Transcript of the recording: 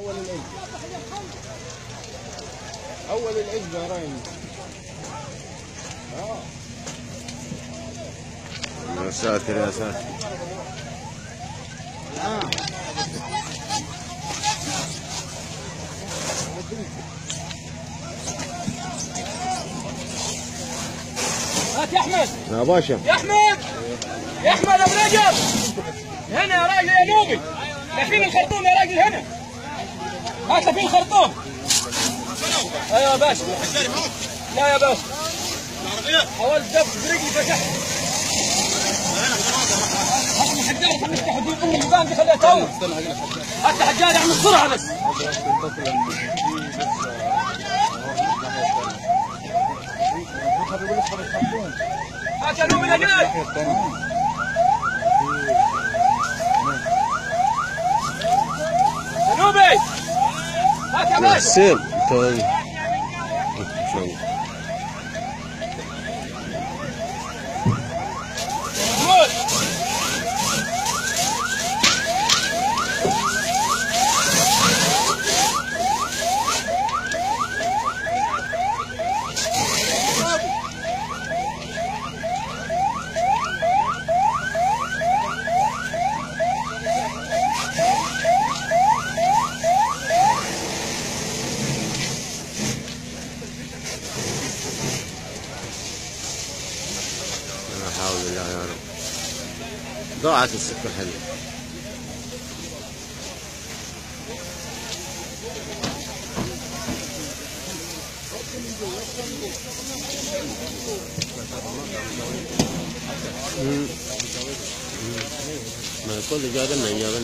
اول العزبه اول العزبه راين اه يا ساتر يا ساتر هات يا احمد يا باشا يا احمد يا احمد ابو رجب هنا يا راجل يا نوبي لفين الخرطوم يا راجل هنا هات لفين الخرطوم ايوه يا باشا لا يا باشا حاولت دف برجلي فتحت احنا حجاج نفتح دي ام البان دي خليها تطول حتى حجاج اعمل بسرعه بس هات يا نوبي الاجنبي يا نوبي هات يا باشا سير تو شو محمود لا حول الله يا رب ضاعت السكة حلوة مم. مم. ما كل جابنا جابنا